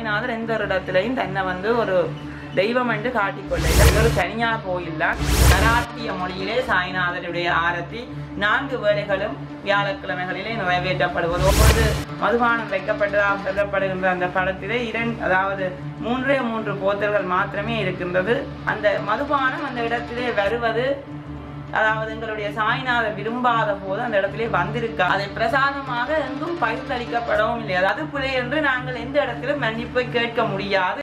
சாய்நாதர் எந்த ஒரு இடத்துலையும் தன்னை வந்து ஒரு தெய்வம் என்று காட்டிக்கொள்ள இது ஒரு தனியார் கோயில் தான் மராட்டிய மொழியிலே சாய்நாதருடைய ஆரத்தி நான்கு வேளைகளும் வியாழக்கிழமைகளிலே நிறைவேற்றப்படுவது ஒவ்வொரு மதுபானம் வைக்கப்பட்டதாக சொல்லப்படுகின்ற அந்த படத்திலே இரண்டு அதாவது மூன்றே மூன்று போத்தல்கள் மாத்திரமே இருக்கின்றது அந்த மதுபானம் அந்த இடத்திலே வருவது அதாவது எங்களுடைய சாய்நாதர் விரும்பாத போது அந்த இடத்திலே வந்திருக்கா அதை பிரசாதமாக எங்கும் பகிர்ந்தளிக்கப்படவும் இல்லை அதாவது பிழை என்று நாங்கள் எந்த இடத்திலும் மன்னிப்பை கேட்க முடியாது